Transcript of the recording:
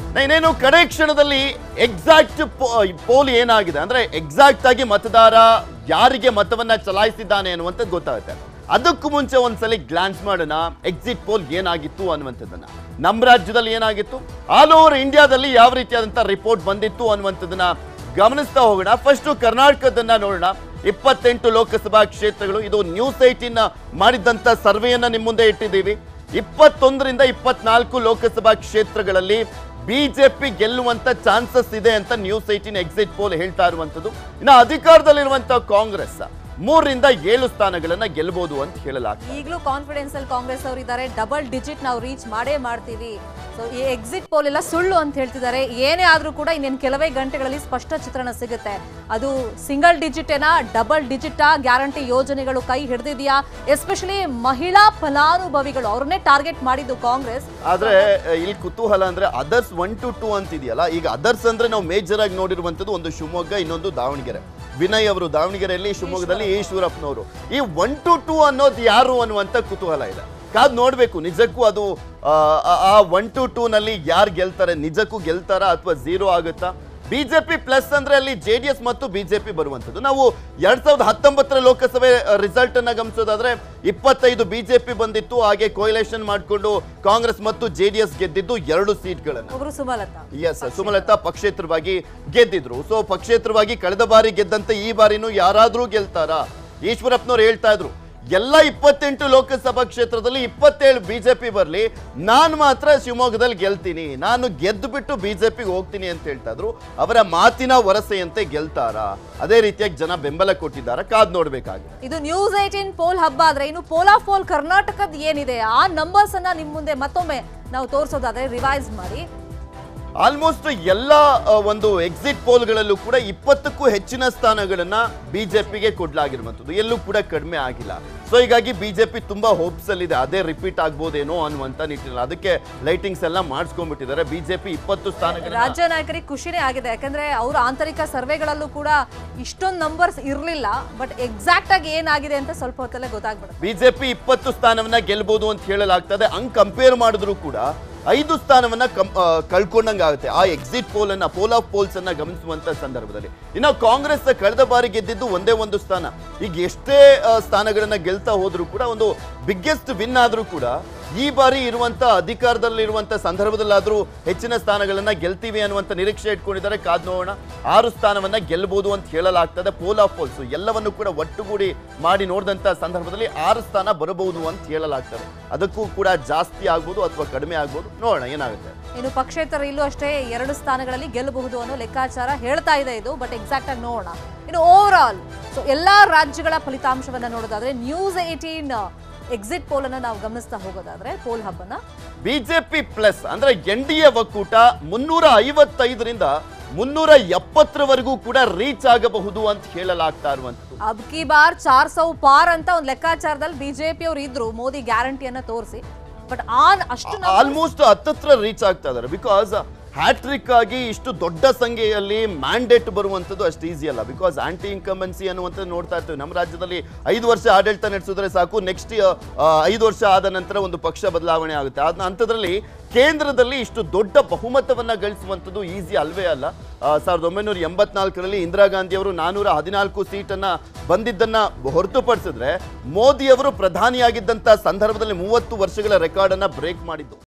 ಇನ್ನೇನು ಕಡೆ ಕ್ಷಣದಲ್ಲಿ ಎಕ್ಸಾಕ್ಟ್ ಪೋಲ್ ಏನಾಗಿದೆ ಅಂದ್ರೆ ಎಕ್ಸಾಕ್ಟ್ ಆಗಿ ಮತದಾರ ಯಾರಿಗೆ ಮತವನ್ನ ಚಲಾಯಿಸಿದ್ದಾನೆ ಅನ್ನುವಂಥದ್ದು ಗೊತ್ತಾಗುತ್ತೆ ಅದಕ್ಕೂ ಮುಂಚೆ ಒಂದ್ಸಲಿ ಗ್ಲಾನ್ಸ್ ಮಾಡೋಣ ಎಕ್ಸಿಟ್ ಪೋಲ್ ಏನಾಗಿತ್ತು ಅನ್ನುವಂಥದ್ದನ್ನ ನಮ್ಮ ರಾಜ್ಯದಲ್ಲಿ ಏನಾಗಿತ್ತು ಆಲ್ ಓವರ್ ಇಂಡಿಯಾದಲ್ಲಿ ಯಾವ ರೀತಿಯಾದಂಥ ರಿಪೋರ್ಟ್ ಬಂದಿತ್ತು ಅನ್ನುವಂಥದ್ದನ್ನ ಗಮನಿಸ್ತಾ ಹೋಗೋಣ ಫಸ್ಟ್ ಕರ್ನಾಟಕದನ್ನ ನೋಡೋಣ ಇಪ್ಪತ್ತೆಂಟು ಲೋಕಸಭಾ ಕ್ಷೇತ್ರಗಳು ಇದು ನ್ಯೂಸ್ ಏಟಿನ್ ಮಾಡಿದ್ದಂಥ ಸರ್ವೆಯನ್ನ ನಿಮ್ಮ ಮುಂದೆ ಇಟ್ಟಿದ್ದೀವಿ ಇಪ್ಪತ್ತೊಂದರಿಂದ ಇಪ್ಪತ್ನಾಲ್ಕು ಲೋಕಸಭಾ ಕ್ಷೇತ್ರಗಳಲ್ಲಿ ಬಿಜೆಪಿ ಗೆಲ್ಲುವಂತ ಚಾನ್ಸಸ್ ಇದೆ ಅಂತ ನ್ಯೂಸ್ ಏಟಿನ್ ಎಕ್ಸಿಟ್ ಪೋಲ್ ಹೇಳ್ತಾ ಇರುವಂತದ್ದು ಇನ್ನು ಅಧಿಕಾರದಲ್ಲಿರುವಂತ ಕಾಂಗ್ರೆಸ್ ಮೂರರಿಂದ ಏಳು ಸ್ಥಾನಗಳನ್ನ ಗೆಲ್ಲಬಹುದು ಅಂತ ಹೇಳಲಾಗ್ತದೆ ಈಗಲೂ ಕಾನ್ಫಿಡೆನ್ಸ್ ಅಲ್ಲಿ ಕಾಂಗ್ರೆಸ್ ಅವರು ಇದ್ದಾರೆ ಡಬಲ್ ಡಿಜಿಟ್ ನಾವು ರೀಚ್ ಮಾಡೇ ಮಾಡ್ತೀವಿ ಸೊ ಈ ಎಕ್ಸಿಟ್ ಪೋಲ್ ಎಲ್ಲ ಸುಳ್ಳು ಅಂತ ಹೇಳ್ತಿದ್ದಾರೆ ಏನೇ ಆದ್ರೂ ಕೂಡ ಇನ್ನೇನು ಕೆಲವೇ ಗಂಟೆಗಳಲ್ಲಿ ಸ್ಪಷ್ಟ ಚಿತ್ರಣ ಸಿಗುತ್ತೆ ಅದು ಸಿಂಗಲ್ ಡಿಜಿಟ್ ಏನಾ ಡಬಲ್ ಡಿಜಿಟಾ ಗ್ಯಾರಂಟಿ ಯೋಜನೆಗಳು ಕೈ ಹಿಡಿದಿದೆಯಾ ಎಸ್ಪೆಷಲಿ ಮಹಿಳಾ ಫಲಾನುಭವಿಗಳು ಅವ್ರನ್ನೇ ಟಾರ್ಗೆಟ್ ಮಾಡಿದ್ದು ಕಾಂಗ್ರೆಸ್ ಆದ್ರೆ ಅಹ್, ಇಲ್ಲಿ ಕುತೂಹಲ ಅಂದ್ರೆ ಅದರ್ಸ್ ಒನ್ ಟು ಟೂ ಅಂತಿದೆಯಲ್ಲ ಈಗ ಅದರ್ಸ್ ಅಂದ್ರೆ ನಾವು ಮೇಜರ್ ಆಗಿ ನೋಡಿರುವಂತದ್ದು ಒಂದು ಶಿವಮೊಗ್ಗ ಇನ್ನೊಂದು ದಾವಣಗೆರೆ ವಿನಯ್ ಅವರು ದಾವಣಗೆರೆಯಲ್ಲಿ ಶಿವಮೊಗ್ಗದಲ್ಲಿ ಈಶ್ವರಪ್ಪನವರು ಈ ಒನ್ ಟು ಟೂ ಅನ್ನೋದು ಯಾರು ಅನ್ನುವಂತ ಕುತೂಹಲ ಇದೆ ಕಾದ್ ನೋಡ್ಬೇಕು ನಿಜಕ್ಕೂ ಅದು ಆ, ಆ- ಆ ಒನ್ ಟು ಟೂ ನಲ್ಲಿ ಯಾರು ಗೆಲ್ತಾರೆ ನಿಜಕ್ಕೂ ಗೆಲ್ತಾರಾ ಅಥವಾ ಝೀರೋ ಆಗುತ್ತಾ ಬಿಜೆಪಿ ಪ್ಲಸ್ ಅಂದ್ರೆ ಅಲ್ಲಿ ಜೆ ಡಿ ಎಸ್ ಮತ್ತು ಬಿಜೆಪಿ ಬರುವಂತದ್ದು ನಾವು ಎರಡ್ ಸಾವಿರದ ಹತ್ತೊಂಬತ್ತರ ಲೋಕಸಭೆ ರಿಸಲ್ಟ್ ಅನ್ನ ಗಮನಿಸೋದಾದ್ರೆ ಇಪ್ಪತ್ತೈದು ಬಿಜೆಪಿ ಬಂದಿತ್ತು ಹಾಗೆ ಕೊಯ್ಲೇಷನ್ ಮಾಡಿಕೊಂಡು ಕಾಂಗ್ರೆಸ್ ಮತ್ತು ಜೆ ಡಿ ಎಸ್ ಗೆದ್ದಿದ್ದು ಎರಡು ಸೀಟ್ಗಳನ್ನು ಒಬ್ರು ಸುಮಲತಾ ಎಸ್ ಸುಮಲತಾ ಪಕ್ಷೇತರವಾಗಿ ಗೆದ್ದಿದ್ರು ಸೊ ಪಕ್ಷೇತರವಾಗಿ ಕಳೆದ ಬಾರಿ ಗೆದ್ದಂತೆ ಈ ಬಾರಿನೂ ಯಾರಾದ್ರೂ ಗೆಲ್ತಾರಾ ಈಶ್ವರಪ್ಪನವ್ರು ಹೇಳ್ತಾ ಇದ್ರು ಎಲ್ಲ ಇಪ್ಪತ್ತೆಂಟು ಲೋಕಸಭಾ ಕ್ಷೇತ್ರದಲ್ಲಿ ಇಪ್ಪತ್ತೇಳು ಬಿಜೆಪಿ ಬರಲಿ ನಾನು ಮಾತ್ರ ಶಿವಮೊಗ್ಗದಲ್ಲಿ ಗೆಲ್ತೀನಿ ನಾನು ಗೆದ್ದು ಬಿಟ್ಟು ಬಿಜೆಪಿಗೆ ಹೋಗ್ತೀನಿ ಅಂತ ಹೇಳ್ತಾ ಇದ್ರು ಅವರ ಮಾತಿನ ವರಸೆಯಂತೆ ಗೆಲ್ತಾರಾ ಅದೇ ರೀತಿಯಾಗಿ ಜನ ಬೆಂಬಲ ಕೊಟ್ಟಿದ್ದಾರೆ ಕಾದ್ ನೋಡ್ಬೇಕಾಗಿದೆ ಇದು ನ್ಯೂಸ್ ಏಟೀನ್ ಪೋಲ್ ಹಬ್ಬ ಆದ್ರೆ ಇನ್ನು ಪೋಲ್ ಆಫ್ ಪೋಲ್ ಕರ್ನಾಟಕದ ಏನಿದೆ ಆ ನಂಬರ್ಸ್ ಅನ್ನ ನಿಮ್ ಮುಂದೆ ಮತ್ತೊಮ್ಮೆ ನಾವು ತೋರಿಸೋದಾದ್ರೆ ರಿವೈಸ್ ಮಾಡಿ ಆಲ್ಮೋಸ್ಟ್ ಎಲ್ಲ ಆ, ಒಂದು ಎಕ್ಸಿಟ್ ಪೋಲ್ಗಳಲ್ಲೂ ಕೂಡ ಇಪ್ಪತ್ತಕ್ಕೂ ಹೆಚ್ಚಿನ ಸ್ಥಾನಗಳನ್ನ ಬಿಜೆಪಿಗೆ ಕೊಡ್ಲಾಗಿರುವಂಥದ್ದು ಎಲ್ಲೂ ಕೂಡ ಕಡಿಮೆ ಆಗಿಲ್ಲ ಸೊ ಹೀಗಾಗಿ ಬಿಜೆಪಿ ತುಂಬಾ ಹೋಪ್ಸ್ ಅಲ್ಲಿದೆ ಅದೇ ರಿಪೀಟ್ ಆಗ್ಬೋದೇನೋ ಅನ್ನುವಂತ ನಿಟ್ಟಿನಲ್ಲಿ ಅದಕ್ಕೆ ಲೈಟಿಂಗ್ಸ್ ಎಲ್ಲ ಮಾಡಿಸ್ಕೊಂಡ್ಬಿಟ್ಟಿದ್ದಾರೆ ಬಿಜೆಪಿ ಇಪ್ಪತ್ತು ಸ್ಥಾನಗಳ ರಾಜ್ಯ ನಾಯಕರಿಗೆ ಖುಷಿನೇ ಆಗಿದೆ ಯಾಕಂದ್ರೆ ಅವ್ರ ಆಂತರಿಕ ಸರ್ವೆಗಳಲ್ಲೂ ಕೂಡ ಇಷ್ಟೊಂದು ನಂಬರ್ಸ್ ಇರಲಿಲ್ಲ ಬಟ್ ಎಕ್ಸಾಕ್ಟ್ ಆಗಿ ಏನಾಗಿದೆ ಅಂತ ಸ್ವಲ್ಪ ಹೊತ್ತಲ್ಲೇ ಗೊತ್ತಾಗ್ಬಿಡುತ್ತೆ ಬಿಜೆಪಿ ಇಪ್ಪತ್ತು ಸ್ಥಾನವನ್ನ ಗೆಲ್ಬಹುದು ಅಂತ ಹೇಳಲಾಗ್ತದೆ ಹಂಗ್ ಕಂಪೇರ್ ಮಾಡಿದ್ರು ಕೂಡ ಐದು ಸ್ಥಾನವನ್ನ ಕಂ- ಆ, ಕಳ್ಕೊಂಡಂಗಾಗುತ್ತೆ ಆ ಎಕ್ಸಿಟ್ ಪೋಲ್ ಅನ್ನ ಪೋಲ್ ಆಫ್ ಪೋಲ್ಸ್ ಅನ್ನ ಗಮನಿಸುವಂತ ಸಂದರ್ಭದಲ್ಲಿ ಇನ್ನು ಕಾಂಗ್ರೆಸ್ ಕಳೆದ ಬಾರಿ ಗೆದ್ದಿದ್ದು ಒಂದೇ ಒಂದು ಸ್ಥಾನ ಈಗ ಎಷ್ಟೇ ಆ, ಸ್ಥಾನಗಳನ್ನ ಗೆಲ್ತಾ ಹೋದ್ರು ಕೂಡ ಒಂದು ಬಿಗ್ಗೆಸ್ಟ್ ವಿನ್ ಆದ್ರೂ ಕೂಡ ಈ ಬಾರಿ ಇರುವಂತ ಅಧಿಕಾರದಲ್ಲಿರುವಂತ ಸಂದರ್ಭದಲ್ಲಾದ್ರೂ ಹೆಚ್ಚಿನ ಸ್ಥಾನಗಳನ್ನ ಗೆಲ್ತೀವಿ ಅನ್ನುವಂತ ನಿರೀಕ್ಷೆ ಇಟ್ಕೊಂಡಿದ್ದಾರೆ ಕಾದ್ ನೋಡೋಣ ಆರು ಸ್ಥಾನವನ್ನ ಗೆಲ್ಲಬಹುದು ಅಂತ ಹೇಳಲಾಗ್ತದೆ ಪೋಲ್ ಆಫ್ ಪೋಲ್ಸ್ ಎಲ್ಲವನ್ನು ಕೂಡ ಒಟ್ಟುಗೂಡಿ ಮಾಡಿ ನೋಡಿದಂತ ಸಂದರ್ಭದಲ್ಲಿ ಆರು ಸ್ಥಾನ ಬರಬಹುದು ಅಂತ ಹೇಳಲಾಗ್ತದೆ ಅದಕ್ಕೂ ಕೂಡ ಜಾಸ್ತಿ ಆಗ್ಬೋದು ಅಥವಾ ಕಡಿಮೆ ಆಗ್ಬೋದು ನೋಡೋಣ ಏನಾಗುತ್ತೆ ಇನ್ನು ಪಕ್ಷೇತರ ಇಲ್ಲೂ ಅಷ್ಟೇ ಎರಡು ಸ್ಥಾನಗಳಲ್ಲಿ ಗೆಲ್ಲಬಹುದು ಅನ್ನೋ ಲೆಕ್ಕಾಚಾರ ಹೇಳ್ತಾ ಇದೆ ಇದು ಬಟ್ ಎಕ್ಸಾಕ್ಟ್ ಆಗಿ ನೋಡೋಣ ಇನ್ನು ಓವರ್ ಆಲ್ ಸೊ ಎಲ್ಲಾ ರಾಜ್ಯಗಳ ಫಲಿತಾಂಶವನ್ನ ನೋಡೋದಾದ್ರೆ ನ್ಯೂಸ್ ಏಟೀನ್ ಎಕ್ಸಿಟ್ ಪೋಲ್ ಅನ್ನ ನಾವು ಗಮನಿಸ್ತಾ ಹೋಗೋದಾದ್ರೆ ಪೋಲ್ ಹಬ್ಬನ ಬಿಜೆಪಿ ಪ್ಲಸ್ ಅಂದ್ರೆ ಎನ್ ಡಿ ಎ ಒಕ್ಕೂಟ ಮುನ್ನೂರ ಐವತ್ತೈದರಿಂದ ಮುನ್ನೂರ ಎಪ್ಪತ್ತರವರೆಗೂ ಕೂಡ ರೀಚ್ ಆಗಬಹುದು ಅಂತ ಹೇಳಲಾಗ್ತಾ ಇರುವಂತದ್ದು ಅಬ್ ಕಿ ಬಾರ್ ಚಾರ್ ಸೌ ಪಾರ್ ಅಂತ ಒಂದು ಲೆಕ್ಕಾಚಾರದಲ್ಲಿ ಬಿಜೆಪಿ ಅವರು ಇದ್ರು ಮೋದಿ ಗ್ಯಾರಂಟಿಯನ್ನ ತೋರಿಸಿ ಬಟ್ ಆನ್ ಅಷ್ಟು numbers- ಆಲ್ಮೋಸ್ಟ್ ಹತ್ತತ್ರ ರೀಚ್ ಆಗ್ತಾ ಇದಾರೆ ಬಿಕಾಸ್ ಹ್ಯಾಟ್ರಿಕ್ ಆಗಿ ಇಷ್ಟು ದೊಡ್ಡ ಸಂಖ್ಯೆಯಲ್ಲಿ ಮ್ಯಾಂಡೇಟ್ ಬರುವಂಥದ್ದು ಅಷ್ಟು ಈಸಿ ಅಲ್ಲ ಬಿಕಾಸ್ ಆಂಟಿ ಇನ್ಕಮೆನ್ಸಿ ಅನ್ನುವಂಥದ್ದು ನೋಡ್ತಾ ಇರ್ತೀವಿ ನಮ್ಮ ರಾಜ್ಯದಲ್ಲಿ ಐದು ವರ್ಷ ಆಡಳಿತ ನಡೆಸಿದ್ರೆ ಸಾಕು ನೆಕ್ಸ್ಟ್ ಐದು ವರ್ಷ ಆದ ನಂತರ ಒಂದು ಪಕ್ಷ ಬದಲಾವಣೆ ಆಗುತ್ತೆ ಆದ ಹಂತದಲ್ಲಿ ಕೇಂದ್ರದಲ್ಲಿ ಇಷ್ಟು ದೊಡ್ಡ ಬಹುಮತವನ್ನ ಗಳಿಸುವಂಥದ್ದು ಈಸಿ ಅಲ್ವೇ ಅಲ್ಲ ಆ, ಸಾವಿರದ ಒಂಬೈನೂರ ಎಂಬತ್ನಾಲ್ಕರಲ್ಲಿ ಇಂದಿರಾ ಗಾಂಧಿ ಅವರು ನಾನೂರ ಹದಿನಾಲ್ಕು ಸೀಟನ್ನ ಬಂದಿದ್ದನ್ನ ಹೊರತುಪಡಿಸಿದ್ರೆ ಮೋದಿ ಅವರು ಪ್ರಧಾನಿಯಾಗಿದ್ದಂಥ ಸಂದರ್ಭದಲ್ಲಿ ಮೂವತ್ತು ವರ್ಷಗಳ ರೆಕಾರ್ಡ್ ಅನ್ನ ಬ್ರೇಕ್ ಮಾಡಿದ್ದು